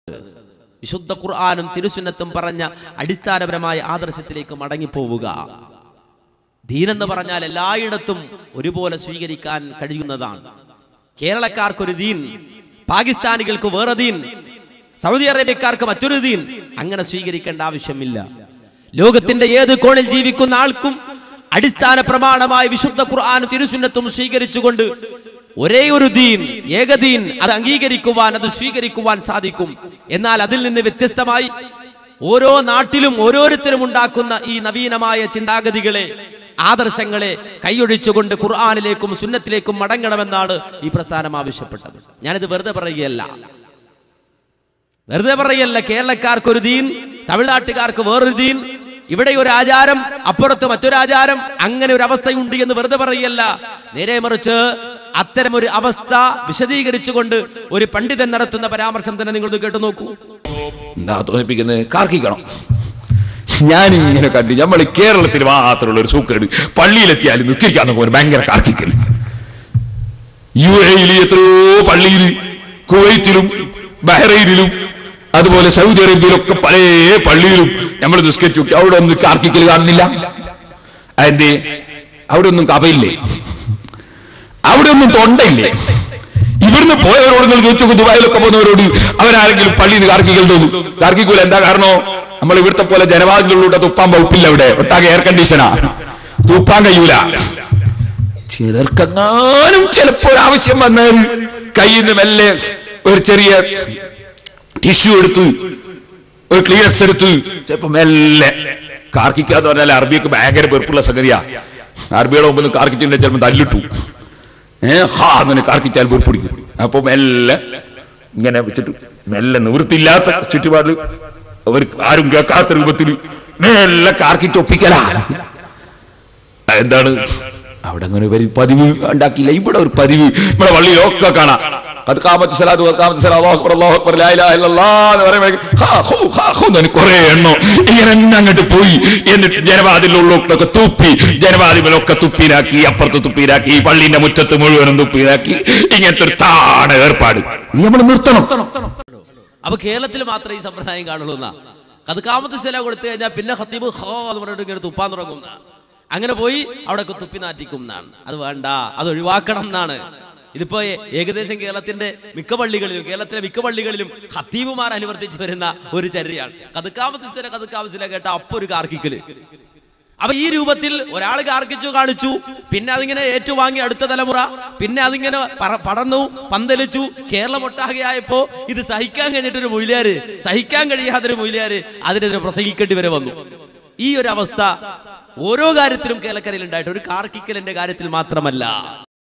വിശുദ്ധ ഖുർആാനും തിരുസുന്നത്തും പറഞ്ഞ അടിസ്ഥാനപരമായ ആദർശത്തിലേക്ക് മടങ്ങിപ്പോവുക ദീനെന്ന് പറഞ്ഞാൽ എല്ലായിടത്തും ഒരുപോലെ സ്വീകരിക്കാൻ കഴിയുന്നതാണ് കേരളക്കാർക്കൊരു ദീൻ പാകിസ്ഥാനികൾക്ക് വേറെ ദീൻ സൗദി അറേബ്യക്കാർക്ക് മറ്റൊരു ദീൻ അങ്ങനെ സ്വീകരിക്കേണ്ട ആവശ്യമില്ല ലോകത്തിന്റെ ഏത് കോണിൽ ജീവിക്കുന്ന ആൾക്കും അടിസ്ഥാന പ്രമാണമായ വിശുദ്ധ ഖുർആാനും തിരുസുന്നത്തും സ്വീകരിച്ചുകൊണ്ട് ഒരേ ഒരു ദീൻ ഏകദീൻ അത് അംഗീകരിക്കുവാൻ അത് സ്വീകരിക്കുവാൻ സാധിക്കും എന്നാൽ അതിൽ നിന്ന് വ്യത്യസ്തമായി ഓരോ നാട്ടിലും ഓരോരുത്തരും ഉണ്ടാക്കുന്ന ഈ നവീനമായ ചിന്താഗതികളെ ആദർശങ്ങളെ കൈയൊഴിച്ചുകൊണ്ട് ഖുർആാനിലേക്കും സുന്നത്തിലേക്കും മടങ്ങണമെന്നാണ് ഈ പ്രസ്ഥാനം ആവശ്യപ്പെട്ടത് ഞാനിത് വെറുതെ പറയുകയല്ല വെറുതെ പറയല്ല കേരളക്കാർക്ക് ഒരു ദീൻ തമിഴ്നാട്ടുകാർക്ക് വേറൊരു ദീൻ ഇവിടെ ഒരു ആചാരം അപ്പുറത്ത് മറ്റൊരു ആചാരം അങ്ങനെ ഒരു അവസ്ഥയുണ്ട് എന്ന് വെറുതെ പറയല്ല നേരെ മറിച്ച് അത്തരം ഒരു അവസ്ഥ വിശദീകരിച്ചുകൊണ്ട് ഒരു പണ്ഡിതൻ നടത്തുന്ന പരാമർശം തന്നെ നിങ്ങൾ കേട്ടു നോക്കൂ എന്താ തോന്നിപ്പിക്കുന്നത് കാർക്കിക്കണം ഞാൻ ഇങ്ങനെ കണ്ടു നമ്മൾ കേരളത്തിൽ മാത്രമുള്ള ഒരു സൂക്കേട് പള്ളിയിലെത്തിയാലും നിൽക്കിരിക്കാന്ന് പോലെ ഭയങ്കര കാർക്കിക്കൽ യു എയിൽ എത്രയോ പള്ളിയിൽ കുവൈത്തിലും ബഹ്റൈനിലും അതുപോലെ സൗദി അറേബ്യയിലൊക്കെ പല പള്ളിയിലും നമ്മൾ നിസ്കരിച്ചു നോക്കി. അവിടെ ഒന്നും കാർക്കിക്കൽ കാണുന്നില്ല അതിന്റെ അവിടെ ഒന്നും കഥയില്ലേ അവിടെ ഒന്നും തൊണ്ടയില്ലേ ഇവിടുന്ന് പോയവരോട് നിങ്ങൾ ചോദിച്ചു ദുബായിലൊക്കെ പോകുന്നവരോട് അവരാരെങ്കിലും പള്ളിയിൽ നിന്ന് കാർക്കിക്കൽ തോന്നും കാർക്കിക്കൂല എന്താ കാരണോ നമ്മൾ ഇവിടുത്തെ പോലെ ജനവാദികളിലൂടെ തുപ്പാൻ വകുപ്പില്ല അവിടെ ഒട്ടാകെ എയർ കണ്ടീഷനാ തുപ്പാൻ കഴിയൂല ചിലർക്കെങ്ങാനും ചിലപ്പോ ഒരു ആവശ്യം വന്നാൽ കയ്യിൽ നിന്ന് മെല്ലെ ഒരു ചെറിയ ടിഷ്യൂ എടുത്ത് ഒരു ക്ലീനക്സ് എടുത്ത് ചിലപ്പോ മെല്ലെ കാർക്കിക്കുക എന്ന് പറഞ്ഞാൽ അറബിയൊക്കെ ഭയങ്കര വെറുപ്പുള്ള സംഗതിയാ അറബിയുടെ മുമ്പിൽ നിന്ന് കാർക്കിച്ചിട്ടുണ്ടെങ്കിൽ ചിലപ്പോൾ തല്ലിട്ടു ഏ ഹാ അങ്ങനെ കാർക്കിച്ചാൽ വെറുപ്പിടിക്കും അപ്പൊ മെല്ലെ ഇങ്ങനെ വെച്ചിട്ട് മെല്ലെ നിവൃത്തിയില്ലാത്ത ചുറ്റുപാടിൽ ഒരു ആരും കേൾക്കാത്ത രൂപത്തിൽ മെല്ലെ കാർക്കിച്ചൊപ്പിക്കലാ എന്താണ് അവിടെ അങ്ങനെ ഒരു പതിവ് ഉണ്ടാക്കിയില്ല ഇവിടെ ഒരു പതിവ് ഇവിടെ പള്ളിയിലൊക്കെ കാണാം അത് കാമത്ത് സലാത്ത് കാമത്ത് സലാത്ത് അല്ലാഹു അക്ബർ, അല്ലാഹു അക്ബർ, ലാ ഇലാഹ ഇല്ലല്ലാഹ് എന്ന് പറയുമ്പോഴേക്കും ഹാ, ഹൂ, ഹാ, ഹൂ എന്ന് പറഞ്ഞ് കുറേ എണ്ണോ ഇങ്ങനെ അങ്ങ് അങ്ങോട്ട് പോയി എന്നിട്ട് ജനവാതിലുള്ളൊക്കെ തുപ്പി ജനവാതിലൊക്കെ തുപ്പിയിലാക്കി അപ്പുറത്ത് തുപ്പിയിലാക്കി ഈ പള്ളിന്റെ മുറ്റത്ത് മുഴുവനും തുപ്പിയിലാക്കി ഇങ്ങനത്തെ ഒരു താണ ഏർപ്പാട് നീ നമ്മൾ നിർത്തണം അപ്പൊ കേരളത്തിൽ മാത്രമേ ഈ സമ്പ്രദായം കാണുള്ളൂ എന്നാ അത് കാമത്ത് സ്ഥല കൊടുത്തു കഴിഞ്ഞാൽ പിന്നെ ഹത്തീബ് ഹോ എന്ന് പറഞ്ഞിട്ട് ഇങ്ങനെ തുപ്പാൻ തുടങ്ങും എന്നാ. അങ്ങനെ പോയി അവിടെ തുപ്പി നാറ്റിക്കും എന്നാണ് അത് വേണ്ട അത് ഒഴിവാക്കണം എന്നാണ് ഇതിപ്പോ ഏ- ഏകദേശം കേരളത്തിന്റെ മിക്ക പള്ളികളിലും കേരളത്തിലെ മിക്ക പള്ളികളിലും ഹത്തീബുമാർ അനുവർത്തിച്ചു വരുന്ന ഒരു ചര്യയാണ് കതുക്കാമത്ത് ചില കതുക്കാമത്തില കേട്ട അപ്പൊ ഒരു കാർക്കിക്കല് അപ്പൊ ഈ രൂപത്തിൽ ഒരാൾ കാർക്കിച്ചു കാണിച്ചു പിന്നെ അതിങ്ങനെ ഏറ്റുവാങ്ങി അടുത്ത തലമുറ പിന്നെ അതിങ്ങനെ പറ- പടർന്നു പന്തലിച്ചു കേരളം ഒട്ടാകെയായപ്പോ ഇത് സഹിക്കാൻ കഴിഞ്ഞിട്ടൊരു മൊയിലാര് സഹിക്കാൻ കഴിയാത്തൊരു മൊയിലാര് അതിനെതിരെ പ്രസംഗിക്കേണ്ടി വരെ വന്നു ഈ ഒരു അവസ്ഥ ഓരോ കാര്യത്തിലും കേരളക്കരയിൽ ഉണ്ടായിട്ട് ഒരു കാർക്കിക്കലിന്റെ കാര്യത്തിൽ മാത്രമല്ല